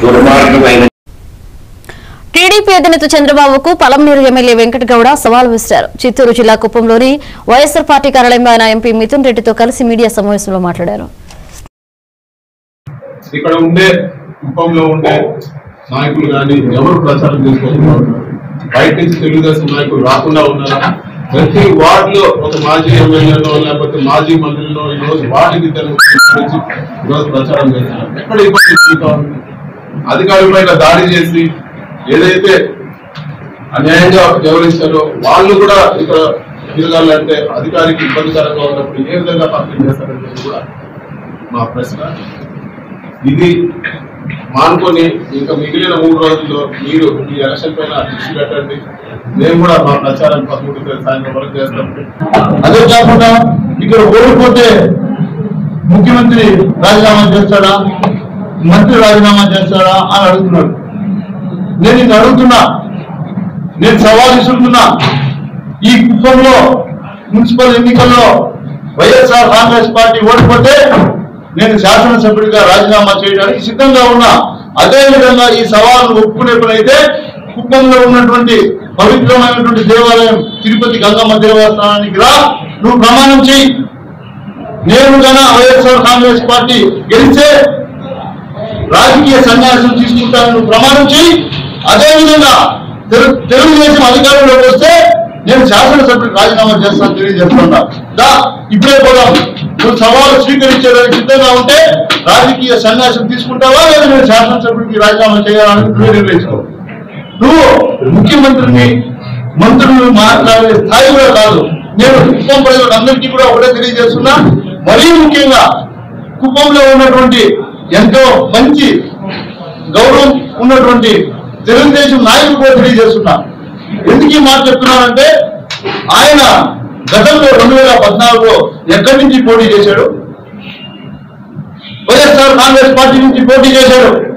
దుర్మార్గమైన టీడీపీ అధినేత చంద్రబాబుకు పలంనేరు ఎమ్మెల్యే వెంకటగౌడ సవాల్ విసిరారు చిత్తూరు జిల్లా కుప్పంలోని వైఎస్ఆర్ పార్టీ కార్యాలయంలో ఆయన ఎంపీ మిథున్ రెడ్డితో కలిసి మీడియా సమావేశంలో మాట్లాడారు ఇక్కడ ఉండే కుప్పంలో ఉండే నాయకులు కానీ ఎవరు ప్రచారం చేసుకోవాలి బయట నుంచి తెలుగుదేశం నాయకులు రాకుండా ఉన్నారా ప్రతి వార్డ్ లో ఒక మాజీ ఎమ్మెల్యేనో లేకపోతే మాజీ మంత్రులను ఈ రోజు వార్డుకి గురించి ఈరోజు ప్రచారం చేస్తున్నారు ఎక్కడ ఇబ్బంది జరుగుతా ఉంది అధికారుల పైన దాడి చేసి ఏదైతే అన్యాయంగా వ్యవహరిస్తారో వాళ్ళు కూడా ఇక్కడ తిరగాలంటే అధికారికి ఇబ్బందికరంగా ఉన్నప్పుడు ఏ విధంగా పంపిణీ చేస్తారనేది కూడా మా ప్రశ్న ఇది మానుకొని ఇంకా మిగిలిన మూడు రోజుల్లో మీరు ఈ ఎలక్షన్ పైన దృష్టి పెట్టండి మేము కూడా మా ప్రచారం పదమూడు తేదీ సాయంత్రం వరకు చేస్తాం అదే కాకుండా ఇక్కడ ఓడిపోతే ముఖ్యమంత్రి రాజీనామా చేస్తాడా మంత్రి రాజీనామా చేస్తాడా అని అడుగుతున్నాడు నేను ఇది అడుగుతున్నా నేను సవాల్ ఇస్తున్నా ఈ కుప్పంలో మున్సిపల్ ఎన్నికల్లో వైఎస్ఆర్ కాంగ్రెస్ పార్టీ ఓడిపోతే నేను శాసనసభ్యుడిగా రాజీనామా చేయడానికి సిద్ధంగా ఉన్నా అదే విధంగా ఈ సవాల్ను ఒప్పుకునే పనైతే కుప్పంలో ఉన్నటువంటి పవిత్రమైనటువంటి దేవాలయం తిరుపతి గంగమ్మ దేవస్థానానికి రా నువ్వు ప్రమాణం చెయ్యి నేను గన వైఎస్ఆర్ కాంగ్రెస్ పార్టీ గెలిచే రాజకీయ సన్యాసం తీసుకుంటానని నువ్వు ప్రమాణం చేయి అదేవిధంగా తెలు తెలుగుదేశం అధికారంలోకి వస్తే నేను శాసనసభ్యుడికి రాజీనామా చేస్తాను తెలియజేస్తున్నా దా ఇప్పుడే పోదాం నువ్వు సవాలు స్వీకరించేదానికి సిద్ధంగా ఉంటే రాజకీయ సన్యాసం తీసుకుంటావా లేదా నేను శాసనసభ్యుడికి రాజీనామా చేయాలని నువ్వు నిర్ణయించుకో నువ్వు ముఖ్యమంత్రిని మంత్రులు మాట్లాడే స్థాయి కూడా కాదు నేను కుప్పం ప్రజలందరికీ కూడా ఒకటే తెలియజేస్తున్నా మరీ ముఖ్యంగా కుప్పంలో ఉన్నటువంటి ఎంతో మంచి గౌరవం ఉన్నటువంటి తెలుగుదేశం నాయకులు కూడా తెలియజేస్తున్నా ఎందుకు ఈ మాట చెప్తున్నానంటే ఆయన గతంలో రెండు వేల పద్నాలుగులో ఎక్కడి నుంచి పోటీ చేశాడు వైఎస్ఆర్ కాంగ్రెస్ పార్టీ నుంచి పోటీ చేశాడు